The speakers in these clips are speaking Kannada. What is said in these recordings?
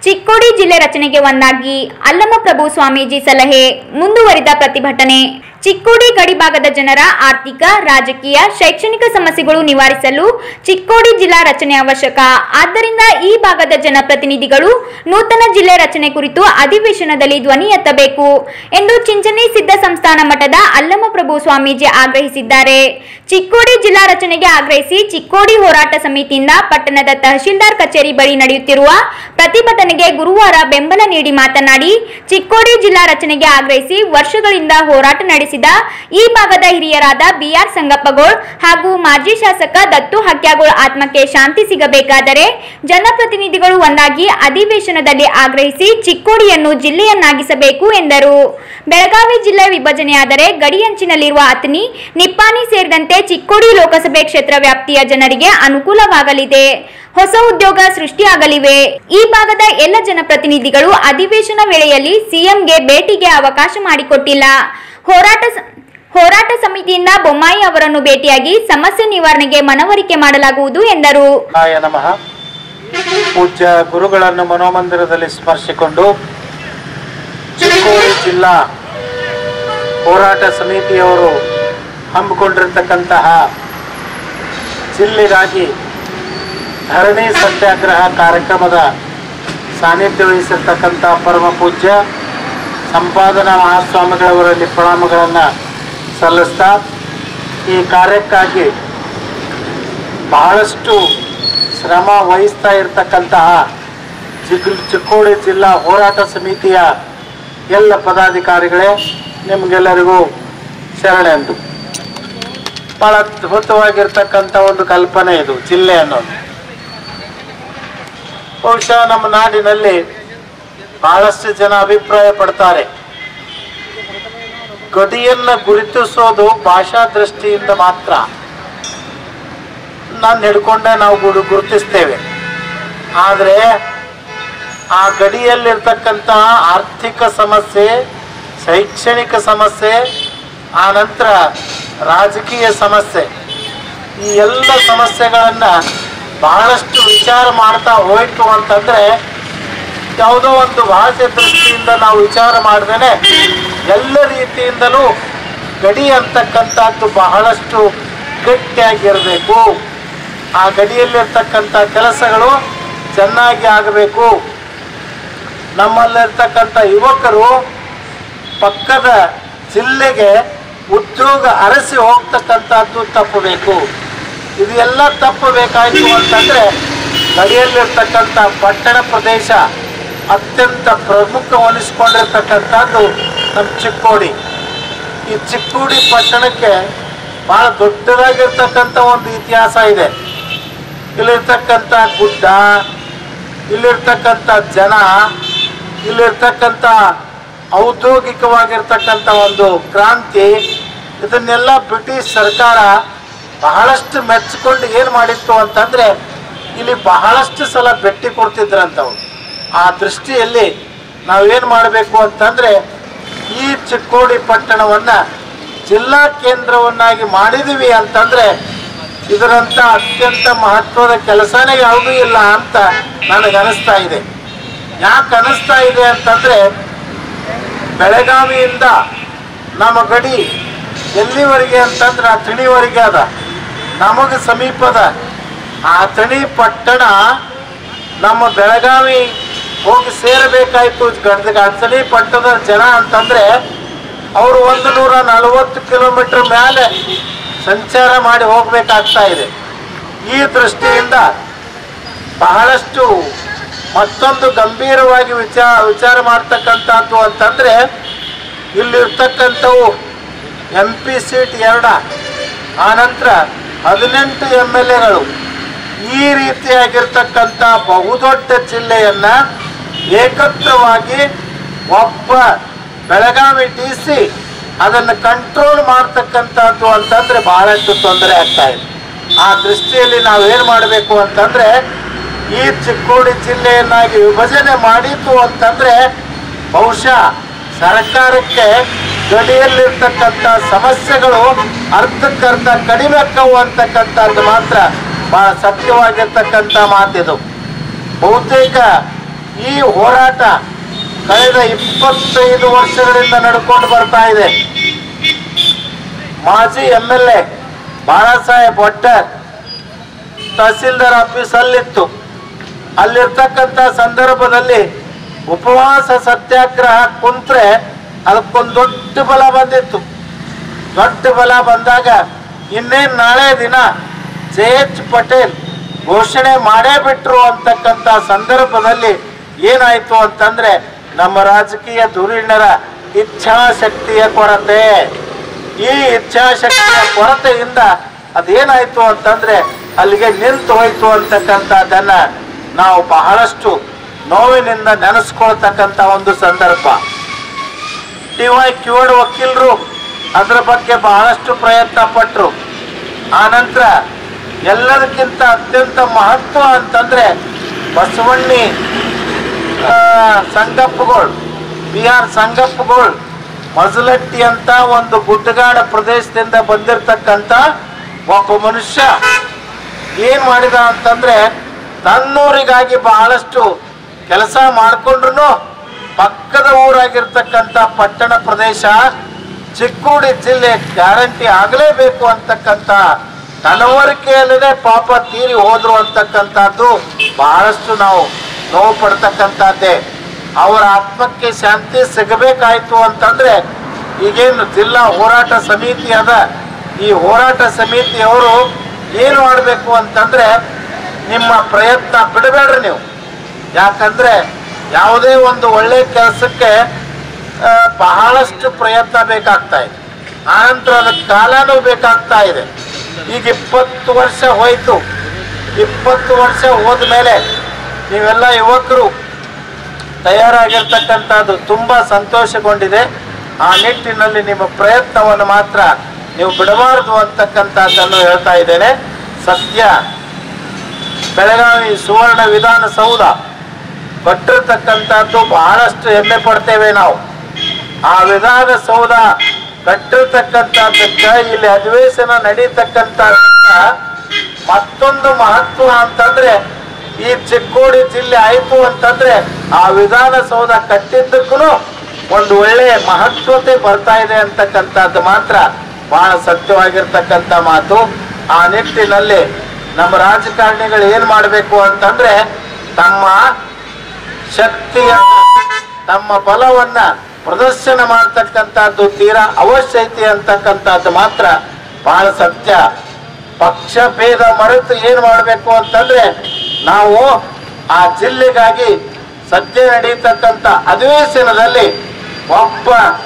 ಚಿಕ್ಕೋಡಿ ಜಿಲ್ಲೆ ರಚನೆಗೆ ಒಂದಾಗಿ ಅಲ್ಲಮಪ್ರಭು ಸ್ವಾಮೀಜಿ ಸಲಹೆ ಮುಂದುವರಿದ ಪ್ರತಿಭಟನೆ ಚಿಕ್ಕೋಡಿ ಗಡಿಭಾಗದ ಜನರ ಆರ್ಥಿಕ ರಾಜಕೀಯ ಶೈಕ್ಷಣಿಕ ಸಮಸ್ಯೆಗಳು ನಿವಾರಿಸಲು ಚಿಕ್ಕೋಡಿ ಜಿಲ್ಲಾ ರಚನೆ ಅವಶ್ಯಕ ಆದ್ದರಿಂದ ಈ ಭಾಗದ ಜನಪ್ರತಿನಿಧಿಗಳು ನೂತನ ಜಿಲ್ಲೆ ರಚನೆ ಕುರಿತು ಅಧಿವೇಶನದಲ್ಲಿ ಧ್ವನಿ ಎತ್ತಬೇಕು ಎಂದು ಚಿಂಚಣಿ ಸಿದ್ಧ ಸಂಸ್ಥಾನ ಮಠದ ಅಲ್ಲಮಪ್ರಭು ಸ್ವಾಮೀಜಿ ಆಗ್ರಹಿಸಿದ್ದಾರೆ ಚಿಕ್ಕೋಡಿ ಜಿಲ್ಲಾ ರಚನೆಗೆ ಆಗ್ರಹಿಸಿ ಚಿಕ್ಕೋಡಿ ಹೋರಾಟ ಸಮಿತಿಯಿಂದ ಪಟ್ಟಣದ ತಹಶೀಲ್ದಾರ್ ಕಚೇರಿ ಬಳಿ ನಡೆಯುತ್ತಿರುವ ಪ್ರತಿಭಟನೆಗೆ ಗುರುವಾರ ಬೆಂಬಲ ನೀಡಿ ಮಾತನಾಡಿ ಚಿಕ್ಕೋಡಿ ಜಿಲ್ಲಾ ರಚನೆಗೆ ಆಗ್ರಹಿಸಿ ವರ್ಷಗಳಿಂದ ಹೋರಾಟ ನಡೆಸಿದ ಈ ಭಾಗದ ಹಿರಿಯರಾದ ಬಿಆರ್ ಸಂಗಪ್ಪಗೋಳ್ ಹಾಗೂ ಮಾಜಿ ಶಾಸಕ ದತ್ತು ಹಕ್ಯಾಗೋಳ್ ಆತ್ಮಕ್ಕೆ ಶಾಂತಿ ಸಿಗಬೇಕಾದರೆ ಜನಪ್ರತಿನಿಧಿಗಳು ಒಂದಾಗಿ ಅಧಿವೇಶನದಲ್ಲಿ ಆಗ್ರಹಿಸಿ ಚಿಕ್ಕೋಡಿಯನ್ನು ಜಿಲ್ಲೆಯನ್ನಾಗಿಸಬೇಕು ಎಂದರು ಬೆಳಗಾವಿ ಜಿಲ್ಲೆ ವಿಭಜನೆಯಾದರೆ ಗಡಿಯಂಚಿನಲ್ಲಿರುವ ಅತನಿ ನಿಪ್ಪಾಣಿ ಸೇರಿದಂತೆ ಚಿಕ್ಕೋಡಿ ಲೋಕಸಭೆ ಕ್ಷೇತ್ರ ವ್ಯಾಪ್ತಿಯ ಜನರಿಗೆ ಅನುಕೂಲವಾಗಲಿದೆ ಹೊಸ ಉದ್ಯೋಗ ಸೃಷ್ಟಿಯಾಗಲಿವೆ ಈ ಭಾಗದ ಎಲ್ಲ ಜನಪ್ರತಿನಿಧಿಗಳು ಅಧಿವೇಶನ ವೇಳೆಯಲ್ಲಿ ಸಿಎಂಗೆ ಭೇಟಿಗೆ ಅವಕಾಶ ಮಾಡಿಕೊಟ್ಟಿಲ್ಲ ಹೋರಾಟ ಸ- ಹೋರಾಟ ಸಮಿತಿಯಿಂದ ಬೊಮ್ಮಾಯಿ ಅವರನ್ನು ಭೇಟಿಯಾಗಿ ಸಮಸ್ಯೆ ನಿವಾರಣೆಗೆ ಮನವರಿಕೆ ಮಾಡಲಾಗುವುದು ಎಂದರು ನಾಯ ನಮಃ ಪೂಜ್ಯ ಗುರುಗಳನ್ನು ಮನೋಮಂದಿರದಲ್ಲಿ ಸ್ಮರಿಸಿಕೊಂಡು ಚಿಕ್ಕೋಡಿ ಜಿಲ್ಲಾ ಹೋರಾಟ ಸಮಿತಿಯವರು ಹಮ್ಮಿಕೊಂಡಿರ್ತಕ್ಕಂತಹ ಜಿಲ್ಲೆಗಾಗಿ ಧರಣಿ ಸತ್ಯಾಗ್ರಹ ಕಾರ್ಯಕ್ರಮದ ಸಾನ್ನಿಧ್ಯ ವಹಿಸಿರ್ತಕ್ಕಂಥ ಪರಮ ಪೂಜ್ಯ ಸಂಪಾದನಾ ಮಹಾಸ್ವಾಮಿಗಳವರಲ್ಲಿ ಪ್ರಣಾಮಗಳನ್ನು ಸಲ್ಲಿಸ್ತಾ ಈ ಕಾರ್ಯಕ್ಕಾಗಿ ಬಹಳಷ್ಟು ಶ್ರಮ ವಹಿಸ್ತಾ ಇರತಕ್ಕಂತಹ ಚಿಕ್ ಚಿಕ್ಕೋಡಿ ಜಿಲ್ಲಾ ಹೋರಾಟ ಸಮಿತಿಯ ಎಲ್ಲ ಪದಾಧಿಕಾರಿಗಳೇ ನಿಮಗೆಲ್ಲರಿಗೂ ಶರಣೆಂದು ಬಹಳ ಅದ್ಭುತವಾಗಿರ್ತಕ್ಕಂಥ ಒಂದು ಕಲ್ಪನೆ ಇದು ಜಿಲ್ಲೆ ಅನ್ನೋದು ಬಹುಶಃ ನಮ್ಮ ನಾಡಿನಲ್ಲಿ ಬಹಳಷ್ಟು ಜನ ಅಭಿಪ್ರಾಯ ಪಡ್ತಾರೆ ಗಡಿಯನ್ನ ಗುರುತಿಸೋದು ಭಾಷಾ ದೃಷ್ಟಿಯಿಂದ ಮಾತ್ರ ನಾನು ಹಿಡ್ಕೊಂಡೆ ನಾವು ಗುರು ಗುರುತಿಸ್ತೇವೆ ಆದರೆ ಆ ಗಡಿಯಲ್ಲಿರ್ತಕ್ಕಂತಹ ಆರ್ಥಿಕ ಸಮಸ್ಯೆ ಶೈಕ್ಷಣಿಕ ಸಮಸ್ಯೆ ಆ ನಂತರ ರಾಜಕೀಯ ಸಮಸ್ಯೆ ಈ ಎಲ್ಲ ಸಮಸ್ಯೆಗಳನ್ನು ಬಹಳಷ್ಟು ವಿಚಾರ ಮಾಡ್ತಾ ಹೋಯ್ತು ಅಂತಂದರೆ ಯಾವುದೋ ಒಂದು ಭಾಷೆ ದೃಷ್ಟಿಯಿಂದ ನಾವು ವಿಚಾರ ಮಾಡ್ದೇನೆ ಎಲ್ಲ ರೀತಿಯಿಂದಲೂ ಗಡಿ ಅಂತಕ್ಕಂಥದ್ದು ಬಹಳಷ್ಟು ಗಟ್ಟಿಯಾಗಿರಬೇಕು ಆ ಗಡಿಯಲ್ಲಿರ್ತಕ್ಕಂಥ ಕೆಲಸಗಳು ಚೆನ್ನಾಗಿ ಆಗಬೇಕು ನಮ್ಮಲ್ಲಿರ್ತಕ್ಕಂಥ ಯುವಕರು ಪಕ್ಕದ ಜಿಲ್ಲೆಗೆ ಉದ್ಯೋಗ ಅರಸಿ ಹೋಗ್ತಕ್ಕಂಥದ್ದು ತಪ್ಪಬೇಕು ಇದು ಎಲ್ಲ ತಪ್ಪಬೇಕಾಯಿತು ಅಂತಂದರೆ ಗಡಿಯಲ್ಲಿರ್ತಕ್ಕಂಥ ಪಟ್ಟಣ ಪ್ರದೇಶ ಅತ್ಯಂತ ಪ್ರಮುಖವನಿಸ್ಕೊಂಡಿರ್ತಕ್ಕಂಥದ್ದು ನಮ್ಮ ಚಿಕ್ಕೋಡಿ ಈ ಚಿಕ್ಕೋಡಿ ಪಟ್ಟಣಕ್ಕೆ ಬಹಳ ದೊಡ್ಡದಾಗಿರ್ತಕ್ಕಂಥ ಒಂದು ಇತಿಹಾಸ ಇದೆ ಇಲ್ಲಿರ್ತಕ್ಕಂಥ ಗುಡ್ಡ ಇಲ್ಲಿರ್ತಕ್ಕಂಥ ಜನ ಇಲ್ಲಿರ್ತಕ್ಕಂಥ ಔದ್ಯೋಗಿಕವಾಗಿರ್ತಕ್ಕಂಥ ಒಂದು ಕ್ರಾಂತಿ ಇದನ್ನೆಲ್ಲ ಬ್ರಿಟಿಷ್ ಸರ್ಕಾರ ಬಹಳಷ್ಟು ಮೆಚ್ಚಿಕೊಂಡು ಏನು ಮಾಡಿತ್ತು ಅಂತಂದರೆ ಇಲ್ಲಿ ಬಹಳಷ್ಟು ಸಲ ಭೇಟಿ ಕೊಡ್ತಿದ್ರಂತವು ಆ ದೃಷ್ಟಿಯಲ್ಲಿ ನಾವೇನು ಮಾಡಬೇಕು ಅಂತಂದರೆ ಈ ಚಿಕ್ಕೋಡಿ ಪಟ್ಟಣವನ್ನು ಜಿಲ್ಲಾ ಕೇಂದ್ರವನ್ನಾಗಿ ಮಾಡಿದೀವಿ ಅಂತಂದರೆ ಇದರಂಥ ಅತ್ಯಂತ ಮಹತ್ವದ ಕೆಲಸನೇ ಯಾವುದೂ ಇಲ್ಲ ಅಂತ ನನಗೆ ಅನಿಸ್ತಾ ಇದೆ ಯಾಕೆ ಅನಿಸ್ತಾ ಇದೆ ಅಂತಂದರೆ ಬೆಳಗಾವಿಯಿಂದ ನಮ್ಮ ಗಡಿ ಎಲ್ಲಿವರೆಗೆ ಅಂತಂದ್ರೆ ಆ ತಣಿವರೆಗೆ ಅದ ನಮಗೆ ಸಮೀಪದ ಆ ತಣಿ ಪಟ್ಟಣ ನಮ್ಮ ಬೆಳಗಾವಿ ಹೋಗಿ ಸೇರಬೇಕಾಯ್ತು ಗಡ್ದ ಗಡ್ಸಲಿ ಪಟ್ಟಣದ ಜನ ಅಂತಂದ್ರೆ ಅವರು ಒಂದು ನೂರ ನಲವತ್ತು ಕಿಲೋಮೀಟರ್ ಮೇಲೆ ಸಂಚಾರ ಮಾಡಿ ಹೋಗಬೇಕಾಗ್ತಾ ಇದೆ ಈ ದೃಷ್ಟಿಯಿಂದ ಬಹಳಷ್ಟು ಮತ್ತೊಂದು ಗಂಭೀರವಾಗಿ ವಿಚಾರ ವಿಚಾರ ಮಾಡ್ತಕ್ಕಂಥದ್ದು ಅಂತಂದರೆ ಇಲ್ಲಿರ್ತಕ್ಕಂಥವು ಎಂ ಪಿ ಸೀಟ್ ಎರಡ ಆನಂತರ ಹದಿನೆಂಟು ಎಮ್ ಎಲ್ ಎಗಳು ಈ ರೀತಿಯಾಗಿರ್ತಕ್ಕಂಥ ಬಹುದೊಡ್ಡ ಜಿಲ್ಲೆಯನ್ನು ಏಕತ್ರವಾಗಿ ಒಬ್ಬ ಬೆಳಗಾವಿ ಡಿ ಸಿ ಅದನ್ನು ಕಂಟ್ರೋಲ್ ಮಾಡ್ತಕ್ಕಂಥದ್ದು ಅಂತಂದರೆ ಬಹಳಷ್ಟು ತೊಂದರೆ ಆಗ್ತಾ ಇದೆ ಆ ದೃಷ್ಟಿಯಲ್ಲಿ ನಾವೇನು ಮಾಡಬೇಕು ಅಂತಂದರೆ ಈ ಚಿಕ್ಕೋಡಿ ಜಿಲ್ಲೆಯನ್ನಾಗಿ ವಿಭಜನೆ ಮಾಡಿತ್ತು ಅಂತಂದರೆ ಬಹುಶಃ ಸರ್ಕಾರಕ್ಕೆ ಗಡಿಯಲ್ಲಿರ್ತಕ್ಕಂಥ ಸಮಸ್ಯೆಗಳು ಅರ್ಧಕ್ಕರ್ಧ ಕಡಿಮೆ ಆಕ್ಕವು ಅಂತಕ್ಕಂಥದ್ದು ಮಾತ್ರ ಬಹಳ ಸತ್ಯವಾಗಿರ್ತಕ್ಕಂಥ ಮಾತಿದು ಬಹುತೇಕ ಈ ಹೋರಾಟ ಕಳೆದ ಇಪ್ಪತ್ತೈದು ವರ್ಷಗಳಿಂದ ನಡ್ಕೊಂಡು ಬರ್ತಾ ಇದೆ ಮಾಜಿ M L A Balasaheb Ottar tahsildar office ಅಲ್ಲಿತ್ತು ಅಲ್ಲಿರ್ತಕ್ಕಂಥ ಸಂದರ್ಭದಲ್ಲಿ ಉಪವಾಸ ಸತ್ಯಾಗ್ರಹ ಕುಂತ್ರೆ ಅದಕ್ಕೊಂದು ದೊಡ್ಡ ಬಲ ಬಂದಿತ್ತು ದೊಡ್ಡ ಬಲ ಬಂದಾಗ ಇನ್ನೇನು ನಾಳೆ ದಿನ ಜೆ ಎಚ್ ಪಟೇಲ್ ಘೋಷಣೆ ಮಾಡೇ ಬಿಟ್ರು ಅಂತಕ್ಕಂಥ ಸಂದರ್ಭದಲ್ಲಿ ಏನಾಯ್ತು ಅಂತಂದ್ರೆ ನಮ್ಮ ರಾಜಕೀಯ ಧುರೀಣರ ಇಚ್ಛಾಶಕ್ತಿಯ ಕೊರತೆ ಈ ಇಚ್ಛಾಶಕ್ತಿಯ ಕೊರತೆಯಿಂದ ಅದೇನಾಯ್ತು ಅಂತಂದ್ರೆ ಅಲ್ಲಿಗೆ ನಿಂತು ಹೋಯ್ತು ಅಂತಕ್ಕಂಥದ್ದನ್ನ ನಾವು ಬಹಳಷ್ಟು ನೋವಿನಿಂದ ನೆನೆಸ್ಕೊಳ್ತಕ್ಕಂಥ ಒಂದು ಸಂದರ್ಭ ಟಿ ವೈ ಕಿವಡ್ ವಕೀಲರು ಅದರ ಬಗ್ಗೆ ಬಹಳಷ್ಟು ಪ್ರಯತ್ನ ಪಟ್ಟರು ಆನಂತರ ಎಲ್ಲದಕ್ಕಿಂತ ಅತ್ಯಂತ ಮಹತ್ವ ಅಂತಂದ್ರೆ ಬಸವಣ್ಣಿ ಆ, ಸಂಗಪ್ಪಗಳು ಬಿ ಆರ್ ಸಂಗಪ್ಪಗಳು ಮಜಲಟ್ಟಿ ಅಂತ ಒಂದು ಗುಡ್ಡಗಾಡ ಪ್ರದೇಶದಿಂದ ಬಂದಿರತಕ್ಕಂಥ ಒಬ್ಬ ಮನುಷ್ಯ ಏನ್ ಮಾಡಿದ ಅಂತಂದ್ರೆ ತನ್ನೂರಿಗಾಗಿ ಬಹಳಷ್ಟು ಕೆಲಸ ಮಾಡ್ಕೊಂಡ್ರು ಪಕ್ಕದ ಊರಾಗಿರ್ತಕ್ಕಂಥ ಪಟ್ಟಣ ಪ್ರದೇಶ ಚಿಕ್ಕೋಡಿ ಜಿಲ್ಲೆ ಗ್ಯಾರಂಟಿ ಆಗಲೇಬೇಕು ಅಂತಕ್ಕಂಥ ತನವರಿಕೆಯಲ್ಲದೆ ಪಾಪ ತೀರಿ ಹೋದ್ರು ಅಂತಕ್ಕಂಥದ್ದು ಬಹಳಷ್ಟು ನಾವು ನೋವು ಪಡ್ತಕ್ಕಂಥದ್ದೇ ಅವರ ಆತ್ಮಕ್ಕೆ ಶಾಂತಿ ಸಿಗಬೇಕಾಯ್ತು ಅಂತಂದ್ರೆ ಈಗೇನು ಜಿಲ್ಲಾ ಹೋರಾಟ ಸಮಿತಿ ಅದ ಈ ಹೋರಾಟ ಸಮಿತಿಯವರು ಏನು ಮಾಡಬೇಕು ಅಂತಂದ್ರೆ ನಿಮ್ಮ ಪ್ರಯತ್ನ ಬಿಡಬೇಡ್ರಿ ನೀವು ಯಾಕಂದ್ರೆ ಯಾವುದೇ ಒಂದು ಒಳ್ಳೆ ಕೆಲಸಕ್ಕೆ ಆ, ಬಹಳಷ್ಟು ಪ್ರಯತ್ನ ಬೇಕಾಗ್ತಾ ಇದೆ ಆನಂತರ ಅದಕ್ಕೆ ಕಾಲನೂ ಬೇಕಾಗ್ತಾ ಇದೆ ಈಗ ಇಪ್ಪತ್ತು ವರ್ಷ ಹೋಯ್ತು ಇಪ್ಪತ್ತು ವರ್ಷ ಹೋದ್ಮೇಲೆ ನೀವೆಲ್ಲ ಯುವಕರು ತಯಾರಾಗಿರ್ತಕ್ಕಂಥದ್ದು ತುಂಬ ಸಂತೋಷಗೊಂಡಿದೆ ಆ ನಿಟ್ಟಿನಲ್ಲಿ ನಿಮ್ಮ ಪ್ರಯತ್ನವನ್ನು ಮಾತ್ರ ನೀವು ಬಿಡಬಾರದು ಅಂತಕ್ಕಂಥದ್ದನ್ನು ಹೇಳ್ತಾ ಇದ್ದೇನೆ ಸತ್ಯ ಬೆಳಗಾವಿ ಸುವರ್ಣ ವಿಧಾನಸೌಧ ಕಟ್ಟಿರ್ತಕ್ಕಂಥದ್ದು ಬಹಳಷ್ಟು ಹೆಮ್ಮೆ ಪಡ್ತೇವೆ ನಾವು ಆ ವಿಧಾನಸೌಧ ಕಟ್ಟಿರ್ತಕ್ಕಂಥದ್ದಕ್ಕೆ ಇಲ್ಲಿ ಅಧಿವೇಶನ ನಡೀತಕ್ಕಂಥದ್ದಕ್ಕ ಮತ್ತೊಂದು ಮಹತ್ವ ಅಂತಂದ್ರೆ ಈ ಚಿಕ್ಕೋಡಿ ಜಿಲ್ಲೆ ಆಯ್ತು ಅಂತಂದ್ರೆ ಆ ವಿಧಾನಸೌಧ ಕಟ್ಟಿದ್ದಕ್ಕೂ ಒಂದು ಒಳ್ಳೆಯ ಮಹತ್ವತೆ ಬರ್ತಾ ಇದೆ ಅಂತಕ್ಕಂಥದ್ದು ಮಾತ್ರ ಬಹಳ ಸತ್ಯವಾಗಿರ್ತಕ್ಕಂಥ ಮಾತು ಆ ನಿಟ್ಟಿನಲ್ಲಿ ನಮ್ಮ ರಾಜಕಾರಣಿಗಳು ಏನ್ ಮಾಡಬೇಕು ಅಂತಂದ್ರೆ ತಮ್ಮ ಶಕ್ತಿಯ ತಮ್ಮ ಬಲವನ್ನ ಪ್ರದರ್ಶನ ಮಾಡ್ತಕ್ಕಂಥದ್ದು ತೀರಾ ಅವಶ್ಯ ಐತಿ ಅಂತಕ್ಕಂಥದ್ದು ಮಾತ್ರ ಬಹಳ ಸತ್ಯ ಪಕ್ಷ ಭೇದ ಮರೆತು ಏನ್ ಮಾಡಬೇಕು ಅಂತಂದ್ರೆ ನಾವು ಆ ಜಿಲ್ಲೆಗಾಗಿ ಸದ್ಯ ನಡೀತಕ್ಕಂಥ ಅಧಿವೇಶನದಲ್ಲಿ ಒಬ್ಬ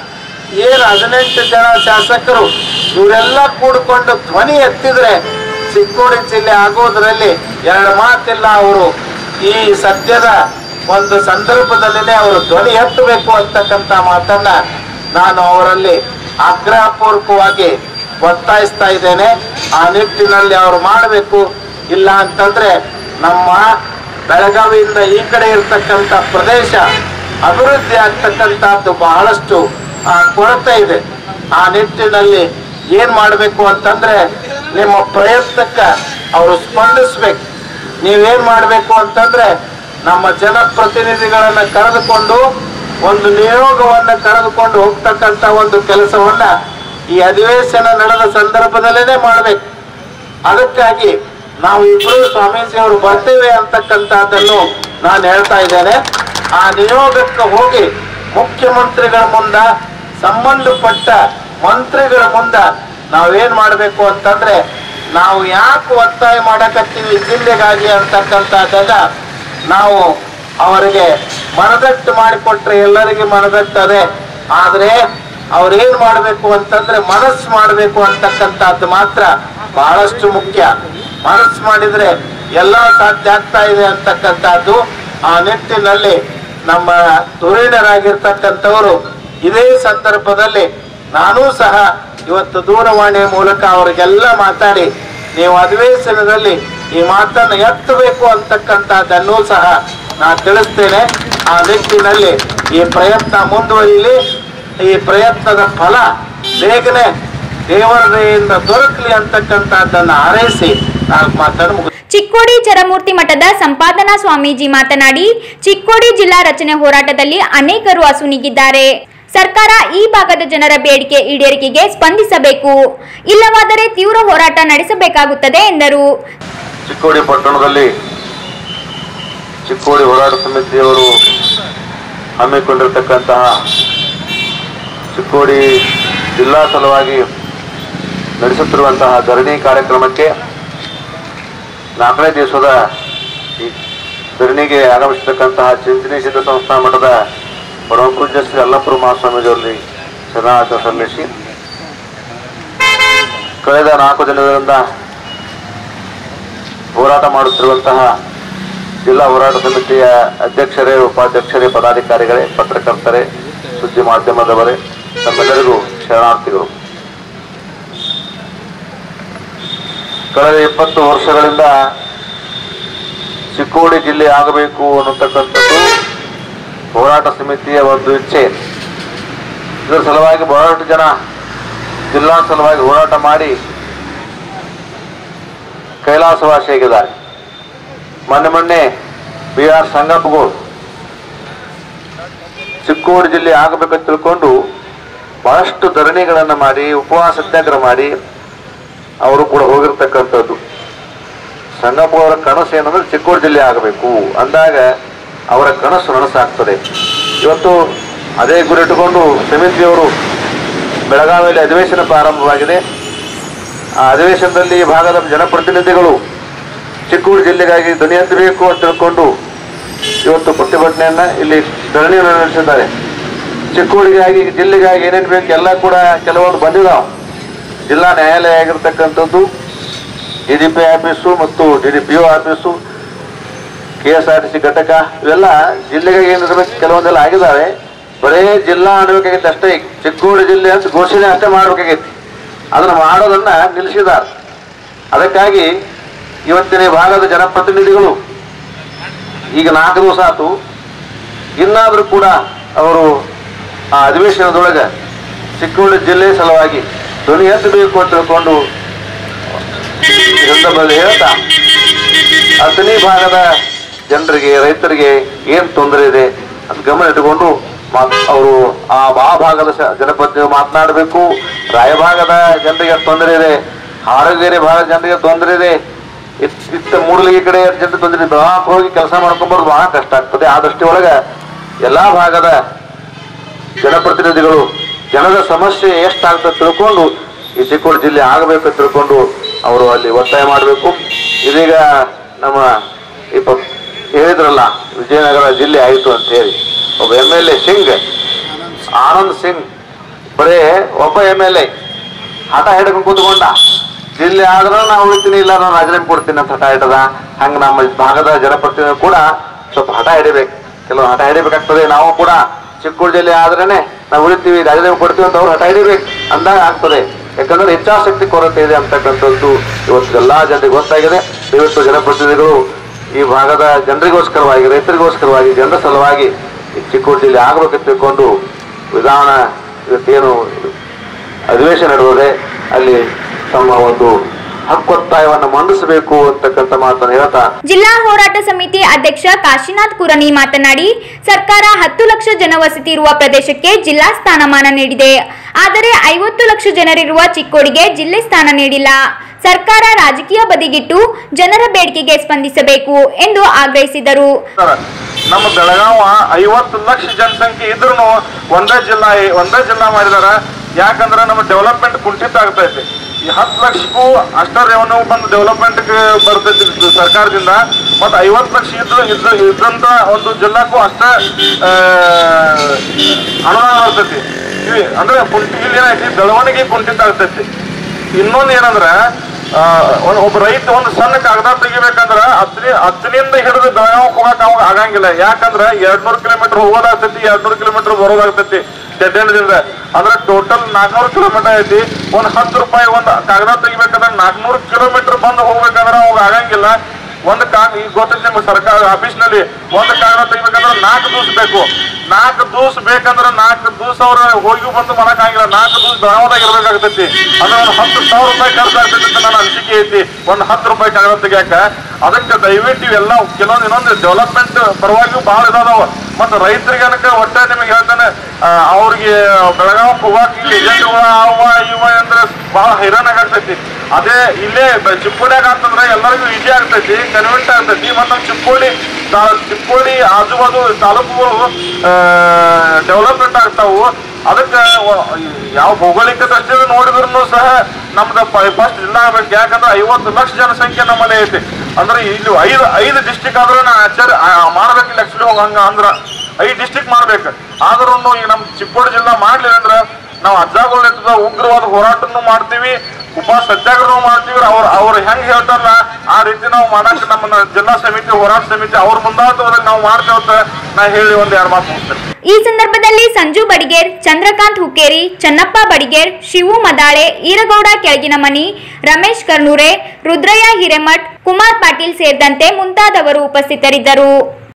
ಏನು ಹದಿನೆಂಟು ಜನ ಶಾಸಕರು ಇವರೆಲ್ಲ ಕೂಡಿಕೊಂಡು ಧ್ವನಿ ಎತ್ತಿದ್ರೆ ಚಿಕ್ಕೋಡಿ ಜಿಲ್ಲೆ ಆಗೋದ್ರಲ್ಲಿ ಎರಡು ಮಾತಿಲ್ಲ ಅವರು ಈ ಸದ್ಯದ ಒಂದು ಸಂದರ್ಭದಲ್ಲೇ ಅವರು ಧ್ವನಿ ಎತ್ತಬೇಕು ಅಂತಕ್ಕಂಥ ಮಾತನ್ನ ನಾನು ಅವರಲ್ಲಿ ಆಗ್ರಹಪೂರ್ವಕವಾಗಿ ಒತ್ತಾಯಿಸ್ತಾ ಇದ್ದೇನೆ ಆ ನಿಟ್ಟಿನಲ್ಲಿ ಅವರು ಮಾಡಬೇಕು ಇಲ್ಲ ಅಂತಂದ್ರೆ ನಮ್ಮ ಬೆಳಗಾವಿಯಿಂದ ಈ ಕಡೆ ಇರ್ತಕ್ಕಂಥ ಪ್ರದೇಶ ಅಭಿವೃದ್ಧಿ ಆಗ್ತಕ್ಕಂಥದ್ದು ಬಹಳಷ್ಟು ಆ, ಕೊರತೆ ಇದೆ ಆ ನಿಟ್ಟಿನಲ್ಲಿ ಏನ್ ಮಾಡಬೇಕು ಅಂತಂದ್ರೆ ನಿಮ್ಮ ಪ್ರಯತ್ನಕ್ಕೆ ಅವರು ಸ್ಪಂದಿಸ್ಬೇಕು ನೀವೇನ್ ಮಾಡಬೇಕು ಅಂತಂದ್ರೆ ನಮ್ಮ ಜನಪ್ರತಿನಿಧಿಗಳನ್ನ ಕರೆದುಕೊಂಡು ಒಂದು ನಿಯೋಗವನ್ನ ಕರೆದುಕೊಂಡು ಹೋಗ್ತಕ್ಕಂಥ ಒಂದು ಕೆಲಸವನ್ನ ಈ ಅಧಿವೇಶನ ನಡೆದ ಸಂದರ್ಭದಲ್ಲೇ ಮಾಡ್ಬೇಕು ಅದಕ್ಕಾಗಿ ನಾವು ಇಬ್ಬರು ಸ್ವಾಮೀಜಿ ಅವರು ಬರ್ತೇವೆ ಅಂತಕ್ಕಂಥದ್ದನ್ನು ನಾನು ಹೇಳ್ತಾ ಇದ್ದೇನೆ ಆ ನಿಯೋಗಕ್ಕೆ ಹೋಗಿ ಮುಖ್ಯಮಂತ್ರಿಗಳ ಮುಂದ ಸಂಬಂಧಪಟ್ಟ ಮಂತ್ರಿಗಳ ಮುಂದ ನಾವೇನ್ ಮಾಡಬೇಕು ಅಂತಂದ್ರೆ ನಾವು ಯಾಕೆ ಒತ್ತಾಯ ಮಾಡಕತ್ತೀವಿ ಜಿಲ್ಲೆಗಾಗಿ ಅಂತಕ್ಕಂಥದ್ದಾಗ ನಾವು ಅವರಿಗೆ ಮನದಟ್ಟು ಮಾಡಿಕೊಟ್ರೆ ಎಲ್ಲರಿಗೆ ಮನದಟ್ಟದೆ ಆದ್ರೆ ಅವ್ರೇನ್ ಮಾಡಬೇಕು ಅಂತಂದ್ರೆ ಮನಸ್ಸು ಮಾಡಬೇಕು ಅಂತಕ್ಕಂಥದ್ದು ಮಾತ್ರ ಬಹಳಷ್ಟು ಮುಖ್ಯ ಮನಸ್ಸು ಮಾಡಿದ್ರೆ ಎಲ್ಲ ಸಾಧ್ಯ ಆಗ್ತಾ ಇದೆ ಅಂತಕ್ಕಂಥದ್ದು ಆ ನಿಟ್ಟಿನಲ್ಲಿ ನಮ್ಮ ಧುರೀಣರಾಗಿರ್ತಕ್ಕಂಥವರು ಇದೇ ಸಂದರ್ಭದಲ್ಲಿ ನಾನೂ ಸಹ ಇವತ್ತು ದೂರವಾಣಿಯ ಮೂಲಕ ಅವರಿಗೆಲ್ಲ ಮಾತಾಡಿ ನೀವು ಅಧಿವೇಶನದಲ್ಲಿ ಈ ಮಾತನ್ನು ಎತ್ತಬೇಕು ಅಂತಕ್ಕಂಥದ್ದನ್ನೂ ಸಹ ನಾನು ತಿಳಿಸ್ತೇನೆ ಆ ನಿಟ್ಟಿನಲ್ಲಿ ಈ ಪ್ರಯತ್ನ ಮುಂದುವರಿಯಲಿ ಈ ಪ್ರಯತ್ನದ ಫಲ ಬೇಗನೆ ದೇವರ ದಯೆಯಿಂದ ದೊರಕಲಿ ಅಂತಕ್ಕಂಥದ್ದನ್ನು ಹಾರೈಸಿ ನಾಲ್ಕು ಮಾತನ್ನು ಮುಗಿಸ್ ಚಿಕ್ಕೋಡಿ ಚರಮೂರ್ತಿ ಮಠದ ಸಂಪಾದನಾ ಸ್ವಾಮೀಜಿ ಮಾತನಾಡಿ ಚಿಕ್ಕೋಡಿ ಜಿಲ್ಲಾ ರಚನೆ ಹೋರಾಟದಲ್ಲಿ ಅನೇಕರು ಅಸುನೀಗಿದ್ದಾರೆ ಸರ್ಕಾರ ಈ ಭಾಗದ ಜನರ ಬೇಡಿಕೆ ಈಡೇರಿಕೆಗೆ ಸ್ಪಂದಿಸಬೇಕು ಇಲ್ಲವಾದರೆ ತೀವ್ರ ಹೋರಾಟ ನಡೆಸಬೇಕಾಗುತ್ತದೆ ಎಂದರು ಚಿಕ್ಕೋಡಿ ಪಟ್ಟಣದಲ್ಲಿ ಚಿಕ್ಕೋಡಿ ಹೋರಾಟ ಸಮಿತಿಯವರು ಹಮ್ಮಿಕೊಂಡಿರ್ತಕ್ಕಂತಹ ಚಿಕ್ಕೋಡಿ ಜಿಲ್ಲಾ ಸಲುವಾಗಿ ನಡೆಸುತ್ತಿರುವಂತಹ ಧರಣಿ ಕಾರ್ಯಕ್ರಮಕ್ಕೆ ನಾಲ್ಕನೇ ದಿವಸದ ಈ ಧರಣಿಗೆ ಆಗಮಿಸಿರ್ತಕ್ಕಂತಹ ಚಿಂತನೆ ಸಿದ್ಧ ಸಂಸ್ಥಾ ಮಠದ ಪರಮಪೂಜ್ಯ ಶ್ರೀ ಅಲ್ಲಪುರ ಮಹಾಸ್ವಾಮೀಜಿಯವರಲ್ಲಿ ಶರಣಾರ್ಥ ಸಲ್ಲಿಸಿ ಕಳೆದ ನಾಲ್ಕು ದಿನಗಳಿಂದ ಹೋರಾಟ ಮಾಡುತ್ತಿರುವಂತಹ ಜಿಲ್ಲಾ ಹೋರಾಟ ಸಮಿತಿಯ ಅಧ್ಯಕ್ಷರೇ ಉಪಾಧ್ಯಕ್ಷರೇ ಪದಾಧಿಕಾರಿಗಳೇ ಪತ್ರಕರ್ತರೇ ಸುದ್ದಿ ಮಾಧ್ಯಮದವರೇ ತಮ್ಮೆಲ್ಲರಿಗೂ ಶರಣಾರ್ಥಿಗಳು ಕಳೆದ ಇಪ್ಪತ್ತು ವರ್ಷಗಳಿಂದ ಚಿಕ್ಕೋಡಿ ಜಿಲ್ಲೆ ಆಗಬೇಕು ಅನ್ನತಕ್ಕಂಥದ್ದು ಹೋರಾಟ ಸಮಿತಿಯ ಒಂದು ಇಚ್ಛೆ ಇದರ ಸಲುವಾಗಿ ಬಹಳಷ್ಟು ಜನ ಜಿಲ್ಲಾ ಸಲುವಾಗಿ ಹೋರಾಟ ಮಾಡಿ ಕೈಲಾಸವಾಸಿಯಾಗಿದ್ದಾರೆ ಮೊನ್ನೆ ಮೊನ್ನೆ ಬಿ ಆರ್ ಸಂಗಪ್ಪಗಳು ಚಿಕ್ಕೋಡಿ ಜಿಲ್ಲೆ ಆಗಬೇಕಂತ ತಿಳ್ಕೊಂಡು ಬಹಳಷ್ಟು ಧರಣಿಗಳನ್ನು ಮಾಡಿ ಉಪವಾಸ ಸತ್ಯಾಗ್ರಹ ಮಾಡಿ ಅವರು ಕೂಡ ಹೋಗಿರ್ತಕ್ಕಂಥದ್ದು ಸಂಗಪ್ಪ ಅವರ ಕನಸು ಏನಂದ್ರೆ ಚಿಕ್ಕೋಡಿ ಜಿಲ್ಲೆ ಆಗಬೇಕು ಅಂದಾಗ ಅವರ ಕನಸು ನನಸಾಗ್ತದೆ ಇವತ್ತು ಅದೇ ಗುರಿ ಇಟ್ಟುಕೊಂಡು ಸಮಿತಿಯವರು ಬೆಳಗಾವಿಯಲ್ಲಿ ಅಧಿವೇಶನ ಪ್ರಾರಂಭವಾಗಿದೆ ಆ ಅಧಿವೇಶನದಲ್ಲಿ ಈ ಭಾಗದ ಜನಪ್ರತಿನಿಧಿಗಳು ಚಿಕ್ಕೋಡಿ ಜಿಲ್ಲೆಗಾಗಿ ಧ್ವನಿ ಎತ್ತಬೇಕು ಅಂತ ತಿಳ್ಕೊಂಡು ಇವತ್ತು ಪ್ರತಿಭಟನೆಯನ್ನ ಇಲ್ಲಿ ಧರಣಿಯನ್ನು ನಡೆಸಿದ್ದಾರೆ ಚಿಕ್ಕೋಡಿಗಾಗಿ ಜಿಲ್ಲೆಗಾಗಿ ಏನೇನು ಬೇಕು ಎಲ್ಲ ಕೂಡ ಕೆಲವೊಂದು ಬಂದಿದಾವ ಜಿಲ್ಲಾ ನ್ಯಾಯಾಲಯ ಆಗಿರ್ತಕ್ಕಂಥದ್ದು ಡಿ ಡಿ ಪಿ ಆಫೀಸು ಮತ್ತು D D P O office K S R T C ಘಟಕ ಇವೆಲ್ಲ ಜಿಲ್ಲೆಗಾಗಿ ಏನಿರಬೇಕು ಕೆಲವೊಂದೆಲ್ಲ ಆಗಿದ್ದಾವೆ ಬರೇ ಜಿಲ್ಲಾ ಅನ್ನಬೇಕಾಗಿತ್ತು ಅಷ್ಟೇ ಈಗ ಚಿಕ್ಕೋಡಿ ಜಿಲ್ಲೆ ಅಂತ ಘೋಷಣೆ ಅಷ್ಟೇ ಮಾಡಬೇಕಾಗಿತ್ತು ಅದನ್ನು ಮಾಡೋದನ್ನ ನಿಲ್ಲಿಸಿದ್ದಾರೆ ಅದಕ್ಕಾಗಿ ಇವತ್ತಿನ ಈ ಭಾಗದ ಜನಪ್ರತಿನಿಧಿಗಳು ಈಗ ನಾಲ್ಕು ದಿವಸ ಆತು ಇನ್ನಾದರೂ ಕೂಡ ಅವರು ಆ ಅಧಿವೇಶನದೊಳಗೆ ಚಿಕ್ಕೋಡಿ ಜಿಲ್ಲೆ ಸಲುವಾಗಿ ಧ್ವನಿ ಎತ್ತಬೇಕು ಅಂತ ತಿಳ್ಕೊಂಡು ಈ ಸಂದರ್ಭದಲ್ಲಿ ಹೇಳ್ತಾ ಅಥಣಿ ಭಾಗದ ಜನರಿಗೆ ರೈತರಿಗೆ ಏನು ತೊಂದರೆ ಇದೆ ಅಂತ ಗಮನ ಇಟ್ಟುಕೊಂಡು ಮಾತ್ ಅವರು ಆ ಆ ಭಾಗದ ಸ- ಜನಪ್ರತಿನಿಧಿ ಮಾತನಾಡಬೇಕು ರಾಯಭಾಗದ ಜನರಿಗೆ ತೊಂದರೆ ಇದೆ ಹಾರಗೇರಿ ಭಾಗದ ಜನರಿಗೆ ತೊಂದರೆ ಇದೆ ಇತ್- ಇತ್ತ ಮೂಡಲಿಗೆ ಕಡೆ ಜನರಿಗೆ ತೊಂದರೆ ಇದೆ ಬೆಳಗಾವಿ ಹೋಗಿ ಕೆಲಸ ಮಾಡ್ಕೊಂಬರೋದು ಬಹಳ ಕಷ್ಟ ಆಗ್ತದೆ ಆ ದೃಷ್ಟಿ ಒಳಗೆ ಎಲ್ಲಾ ಭಾಗದ ಜನಪ್ರತಿನಿಧಿಗಳು ಜನರ ಸಮಸ್ಯೆ ಎಷ್ಟಾಗ್ತದೆ ತಿಳ್ಕೊಂಡು ಈ ಚಿಕ್ಕೋಡಿ ಜಿಲ್ಲೆ ಆಗಬೇಕು ಅಂತ ತಿಳ್ಕೊಂಡು ಅವರು ಅಲ್ಲಿ ಒತ್ತಾಯ ಮಾಡಬೇಕು ಇದೀಗ ನಮ್ಮ ಈ ಪ- ಹೇಳಿದ್ರಲ್ಲ ವಿಜಯನಗರ ಜಿಲ್ಲೆ ಆಯಿತು ಅಂತ ಹೇಳಿ ಒಬ್ಬ M L A Singh Anand Singh ಬರೇ ಒಬ್ಬ ಎಮ್ ಎಲ್ ಎ ಹಠ ಹಿಡ್ಕೊಂಡು ಕೂತ್ಕೊಂಡ ಜಿಲ್ಲೆ ಆದ್ರೆ ನಾವು ಉಳಿತೀನಿ ಇಲ್ಲ ನಾನು ರಾಜೀನಾಮೆ ಕೊಡ್ತೀನಿ ಅಂತ ಹಠ ಹಿಡದ ಹಂಗ ನಮ್ಮ ಭಾಗದ ಜನಪ್ರತಿನಿಧಿ ಕೂಡ ಸ್ವಲ್ಪ ಹಠ ಹಿಡಿಬೇಕು ಕೆಲವು ಹಠ ಹಿಡಿಬೇಕಾಗ್ತದೆ ನಾವು ಕೂಡ ಚಿಕ್ಕೋಡಿ ಜಿಲ್ಲೆ ಆದ್ರೇನೆ ನಾವು ಉಳಿತೀವಿ ರಾಜೀನಾಮೆ ಕೊಡ್ತೀವಿ ಅಂತ ಅವ್ರು ಹಠ ಹಿಡಿಬೇಕು ಅಂದಾಗ ಆಗ್ತದೆ ಯಾಕಂದ್ರೆ ಇಚ್ಛಾಶಕ್ತಿ ಕೊರತೆ ಇದೆ ಅಂತಕ್ಕಂಥದ್ದು ಇವತ್ತು ಎಲ್ಲಾ ಜನರಿಗೆ ಗೊತ್ತಾಗಿದೆ ಇವತ್ತು ಜನಪ್ರತಿನಿಧಿಗಳು ಈ ಭಾಗದ ಜನರಿಗೋಸ್ಕರವಾಗಿ ರೈತರಿಗೋಸ್ಕರವಾಗಿ ಜನರ ಸಲುವಾಗಿ ಈ ಚಿಕ್ಕೋಡಿ ಜಿಲ್ಲೆ ಆಗಬೇಕಂತ ತಿಳ್ಕೊಂಡು ವಿಧಾನ ಇವತ್ತೇನು ಅಧಿವೇಶನ ನಡೆದಿದೆ ಅಲ್ಲಿ ತಮ್ಮ ಒಂದು ಹಕ್ಕೊತ್ತಾಯವನ್ನು ಮಂಡಿಸಬೇಕು ಅಂತಕ್ಕಂಥ ಮಾತನ್ನು ಹೇಳ್ತಾ ಜಿಲ್ಲಾ ಹೋರಾಟ ಸಮಿತಿ ಅಧ್ಯಕ್ಷ ಕಾಶಿನಾಥ್ ಕುರನಿ ಮಾತನಾಡಿ ಸರ್ಕಾರ ಹತ್ತು ಲಕ್ಷ ಜನವಸತಿ ಇರುವ ಪ್ರದೇಶಕ್ಕೆ ಜಿಲ್ಲಾ ಸ್ಥಾನಮಾನ ನೀಡಿದೆ ಆದರೆ ಐವತ್ತು ಲಕ್ಷ ಜನರಿರುವ ಚಿಕ್ಕೋಡಿಗೆ ಜಿಲ್ಲೆ ಸ್ಥಾನ ನೀಡಿಲ್ಲ ಸರ್ಕಾರ ರಾಜಕೀಯ ಬದಿಗಿಟ್ಟು ಜನರ ಬೇಡಿಕೆಗೆ ಸ್ಪಂದಿಸಬೇಕು ಎಂದು ಆಗ್ರಹಿಸಿದರು ನಮ್ಮ ಬೆಳಗಾವ ಐವತ್ತು ಲಕ್ಷ ಜನಸಂಖ್ಯೆ ಇದ್ರೂ ಒಂದೇ ಜಿಲ್ಲಾ ಒಂದೇ ಜಿಲ್ಲಾ ಮಾಡಿದಾರ ಯಾಕಂದ್ರೆ ನಮ್ಮ ಡೆವಲಪ್ಮೆಂಟ್ ಕುಂಠಿತ ಆಗ್ತೈತಿ ಈ ಹತ್ತು ಲಕ್ಷಕ್ಕೂ ಅಷ್ಟ ರೆವೆನ್ಯೂ ಬಂದು ಡೆವಲಪ್ಮೆಂಟ್ ಬರ್ತೈತಿ ಇದು ಸರ್ಕಾರದಿಂದ ಮತ್ತು ಐವತ್ತು ಲಕ್ಷ ಇದ್ದು ಇದ್ದ ಇದ್ದಂತ ಒಂದು ಜಿಲ್ಲಾಕ್ಕೂ ಅಷ್ಟ ಆ, ಅನುದಾನ ಬರ್ತೈತಿ ಇವಿ ಅಂದ್ರೆ ಕುಂಠಿ ಇಲ್ಲಿ ಏನೈತಿ ಬೆಳವಣಿಗೆ ಕುಂಠಿತ ಆಗ್ತೈತಿ ಇನ್ನೊಂದು ಏನಂದ್ರ ಆ, ಒಂದ್- ಒಬ್ಬ ರೈತ ಒಂದು ಸಣ್ಣ ಕಾಗದ ತೆಗಿಬೇಕಂದ್ರ ಹತ್ತನೇ ಹತ್ತನಿಂದ ಹಿಡಿದು ಬೆಳಗಾವ್ ಹೋಗಕ್ ಅವಾಗ ಆಗಂಗಿಲ್ಲ ಯಾಕಂದ್ರ ಎರಡ್ನೂರು ಕಿಲೋಮೀಟರ್ ಹೋಗೋದಾಗ್ತೈತಿ ಎರಡ್ನೂರು ಕಿಲೋಮೀಟರ್ ಬರೋದಾಗ್ತೈತಿ ದಿಂದ ಅಂದ್ರೆ ಟೋಟಲ್ ನಾಲ್ಕನೂರು ಕಿಲೋಮೀಟರ್ ಐತಿ ಒಂದ್ ಹತ್ತು ರೂಪಾಯಿ ಒಂದ್ ಕಾಗದ ತೆಗಿಬೇಕಂದ್ರೆ ನಾಲ್ಕನೂರು ಕಿಲೋಮೀಟರ್ ಬಂದು ಹೋಗ್ಬೇಕಂದ್ರ ಅವಾಗ ಆಗಂಗಿಲ್ಲ ಒಂದ್ ಕಾಗ ಈಗ ಗೊತ್ತೈತಿ ನಿಮ್ಗೆ ಸರ್ಕಾರ ಆಫೀಸ್ನಲ್ಲಿ ಒಂದ್ ಕಾಗದ ತೆಗಿಬೇಕಂದ್ರೆ ನಾಲ್ಕು ದಿವಸ ಬೇಕು ನಾಲ್ಕು ದಿವಸ ಬೇಕಂದ್ರೆ ನಾಲ್ಕು ದಿವಸ ಅವ್ರ ಹೋಗಿ ಬಂದು ಮಾಡಕ್ಕಾಗಿಲ್ಲ ನಾಲ್ಕು ದಿವಸ ಬೆಳವದಾಗ ಇರ್ಬೇಕಾಗ್ತೈತಿ ಅಂದ್ರೆ ಒಂದು ಹತ್ತು ಸಾವಿರ ರೂಪಾಯಿ ಖರ್ಚು ಆಗ್ತೈತಿ ಅಂತ ನನ್ನ ಅನಿಸಿಕೆ ಐತಿ ಒಂದು ಹತ್ತು ರೂಪಾಯಿ ಕಾಗದ ತೆಗಿಯಾಕ ಅದಕ್ಕೆ ದಯವಿಟ್ಟು ಇವೆಲ್ಲ ಕೆಲವೊಂದು ಇನ್ನೊಂದು ಡೆವಲಪ್ಮೆಂಟ್ ಪರವಾಗಿಯೂ ಭಾಳ ಇದಾವ ಮತ್ತು ರೈತರಿಗೆ ಅನಕ ಒಟ್ಟೆ ನಿಮಗೆ ಹೇಳ್ತಾನೆ ಆ, ಅವ್ರಿಗೆ ಬೆಳಗಾವಿ ಹೋಗಾಕ ಏಜೆಂಟ್ಗಳ ಅವ ಇವ ಅಂದ್ರೆ ಬಹಳ ಹೈರಾಣ ಆಗ್ತೈತಿ ಅದೇ ಇಲ್ಲೇ ಬ- ಚಿಕ್ಕೋಡಿಯಾಗ ಅಂತಂದ್ರೆ ಎಲ್ಲರಿಗೂ ಈಜಿ ಆಗ್ತೈತಿ ಕನ್ವಿಂಟ್ ಆಗ್ತೈತಿ ಮತ್ತು ನಮ್ಮ ಚಿಕ್ಕೋಡಿ ತಾ- ಚಿಕ್ಕೋಡಿ ಆಜು ಬಾಜು ತಾಲೂಕುಗಳು ಡೆವಲಪ್ಮೆಂಟ್ ಆಗ್ತಾವು ಅದಕ್ಕೆ ಯಾವ ಭೌಗೋಳಿಕ ದೃಷ್ಟಿಯಿಂದ ನೋಡಿದ್ರು ಸಹ ನಮ್ದು ಫಸ್ಟ್ ಜಿಲ್ಲಾ ಆಗ್ಬೇಕು ಯಾಕಂದ್ರೆ ಐವತ್ತು ಲಕ್ಷ ಜನಸಂಖ್ಯೆ ನಮ್ಮಲ್ಲಿ ಐತಿ ಅಂದ್ರೆ ಇಲ್ಲಿ ಐದು ಐದು ಡಿಸ್ಟಿಕ್ ಆದ್ರೂ ನಾ ಆಚಾರ್ಯ ಮಾಡ್ಬೇಕಿಲ್ಲ ಆಕ್ಚುಲಿ ಹಂಗ ಅಂದ್ರ ಐದು ಡಿಸ್ಟಿಕ್ ಮಾಡ್ಬೇಕು ಆದ್ರೂ ಈಗ ನಮ್ಮ ಚಿಕ್ಕೋಡಿ ಜಿಲ್ಲಾ ಮಾಡ್ಲಿಲ್ಲ ಅಂದ್ರೆ ನಾವು ಅಜ್ಜಾಗಳ ನೇತೃತ್ವದ ಉಗ್ರವಾದ ಹೋರಾಟನೂ ಮಾಡ್ತೀವಿ ಉಪ ಸತ್ಯಾಗ್ರಹ ಮಾಡ್ತೀವಿ ಅವ್ರು ಅವ್ರು ಹೆಂಗ್ ಹೇಳ್ತಾರಲ್ಲ ಆ ರೀತಿ ನಾವು ಮಾಡಕ್ ನಮ್ಮ ಜಿಲ್ಲಾ ಸಮಿತಿ ಹೋರಾಟ ಸಮಿತಿ ಅವ್ರ ಮುಂದಾಟದಲ್ಲಿ ನಾವು ಮಾಡ್ತೇವೆ ಅಂತ ನಾ ಹೇಳಿ ಒಂದ್ ಎರಡು ಮಾತು ಮುಗಿಸ್ತೇನೆ ಈ ಸಂದರ್ಭದಲ್ಲಿ ಸಂಜು ಬಡಿಗೇರ್ ಚಂದ್ರಕಾಂತ್ ಹುಕ್ಕೇರಿ ಚನ್ನಪ್ಪ ಬಡಿಗೇರ್ ಶಿವು ಮದಾಳೆ ಈರಗೌಡ ಕೆಳಗಿನಮನಿ ರಮೇಶ್ ಕರ್ನೂರೆ ರುದ್ರಯ್ಯ ಹಿರೇಮಠ್ ಕುಮಾರ್ ಪಾಟೀಲ್ ಸೇರಿದಂತೆ ಮುಂತಾದವರು ಉಪಸ್ಥಿತರಿದ್ದರು